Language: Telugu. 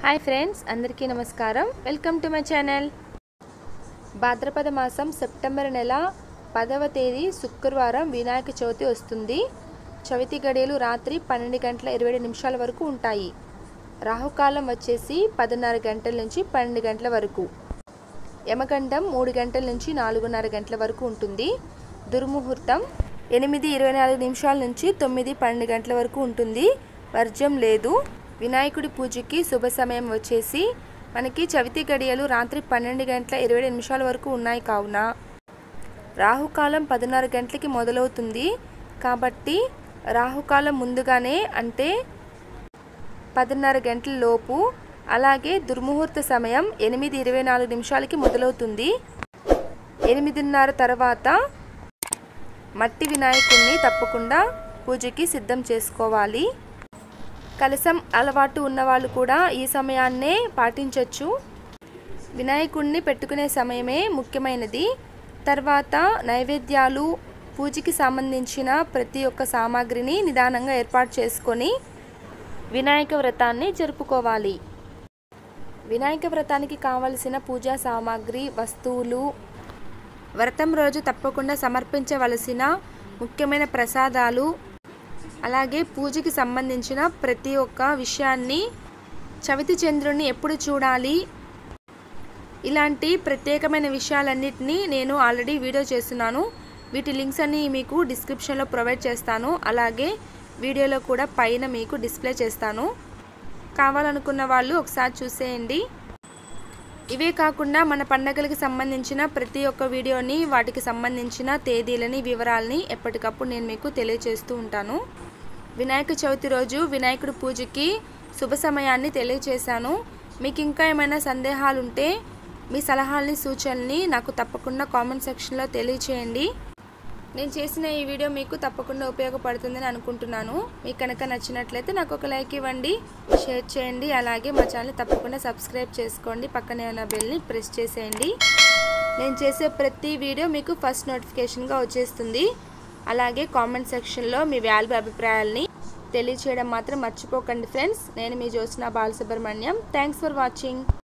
హాయ్ ఫ్రెండ్స్ అందరికీ నమస్కారం welcome to my channel Bhadrapada మాసం సెప్టెంబర్ నెల పదవ తేదీ శుక్రవారం వినాయక చవితి వస్తుంది చవితి గడియలు రాత్రి పన్నెండు గంటల ఇరవై ఏడు నిమిషాల వరకు ఉంటాయి రాహుకాలం వచ్చేసి పదిన్నర గంటల నుంచి పన్నెండు గంటల వరకు యమగండం మూడు గంటల నుంచి నాలుగున్నర గంటల వరకు ఉంటుంది దుర్ముహూర్తం ఎనిమిది ఇరవై నాలుగు నిమిషాల నుంచి తొమ్మిది పన్నెండు గంటల వరకు ఉంటుంది వర్జం లేదు వినాయకుడి పూజకి శుభ సమయం వచ్చేసి మనకి చవితి గడియలు రాత్రి పన్నెండు గంటల ఇరవై ఏడు నిమిషాల వరకు ఉన్నాయి కావున రాహుకాలం పదిన్నర గంటలకి మొదలవుతుంది కాబట్టి రాహుకాలం ముందుగానే అంటే పదిన్నర గంటల లోపు అలాగే దుర్ముహూర్త సమయం ఎనిమిది ఇరవై నాలుగు నిమిషాలకి మొదలవుతుంది ఎనిమిదిన్నర తర్వాత మట్టి వినాయకుడిని తప్పకుండా పూజకి సిద్ధం చేసుకోవాలి కలసం అలవాటు ఉన్నవాళ్ళు కూడా ఈ సమయాన్నే పాటించవచ్చు వినాయకుడిని పెట్టుకునే సమయమే ముఖ్యమైనది తర్వాత నైవేద్యాలు పూజకి సంబంధించిన ప్రతి ఒక్క సామాగ్రిని నిదానంగా ఏర్పాటు చేసుకొని వినాయక వ్రతాన్ని జరుపుకోవాలి వినాయక వ్రతానికి కావలసిన పూజా సామాగ్రి వస్తువులు వ్రతం రోజు తప్పకుండా సమర్పించవలసిన ముఖ్యమైన ప్రసాదాలు అలాగే పూజకి సంబంధించిన ప్రతి ఒక్క విషయాన్ని చవితి చంద్రుని ఎప్పుడు చూడాలి ఇలాంటి ప్రత్యేకమైన విషయాలన్నిటినీ నేను ఆల్రెడీ వీడియో చేస్తున్నాను వీటి లింక్స్ అన్ని మీకు డిస్క్రిప్షన్లో ప్రొవైడ్ చేస్తాను అలాగే వీడియోలో కూడా పైన మీకు డిస్ప్లే చేస్తాను కావాలనుకున్న వాళ్ళు ఒకసారి చూసేయండి ఇవే కాకుండా మన పండగలకు సంబంధించిన ప్రతి ఒక్క వీడియోని వాటికి సంబంధించిన తేదీలని వివరాలని ఎప్పటికప్పుడు నేను మీకు తెలియజేస్తూ ఉంటాను వినాయక చవితి రోజు వినాయకుడి పూజకి శుభ సమయాన్ని తెలియజేశాను మీకు ఇంకా ఏమైనా సందేహాలు ఉంటే మీ సలహాలని సూచనల్ని నాకు తప్పకుండా కామెంట్ సెక్షన్లో తెలియచేయండి నేను చేసిన ఈ వీడియో మీకు తప్పకుండా ఉపయోగపడుతుందని అనుకుంటున్నాను మీకు కనుక నచ్చినట్లయితే నాకు ఒక లైక్ ఇవ్వండి షేర్ చేయండి అలాగే మా ఛానల్ తప్పకుండా సబ్స్క్రైబ్ చేసుకోండి పక్కనే ఉన్న బెల్ని ప్రెస్ చేసేయండి నేను చేసే ప్రతి వీడియో మీకు ఫస్ట్ నోటిఫికేషన్గా వచ్చేస్తుంది అలాగే కామెంట్ సెక్షన్లో మీ వాల్యూ అభిప్రాయాల్ని తెలియచేయడం మాత్రం మర్చిపోకండి ఫ్రెండ్స్ నేను మీ Jyotsna Balasubrahmanyam thanks for watching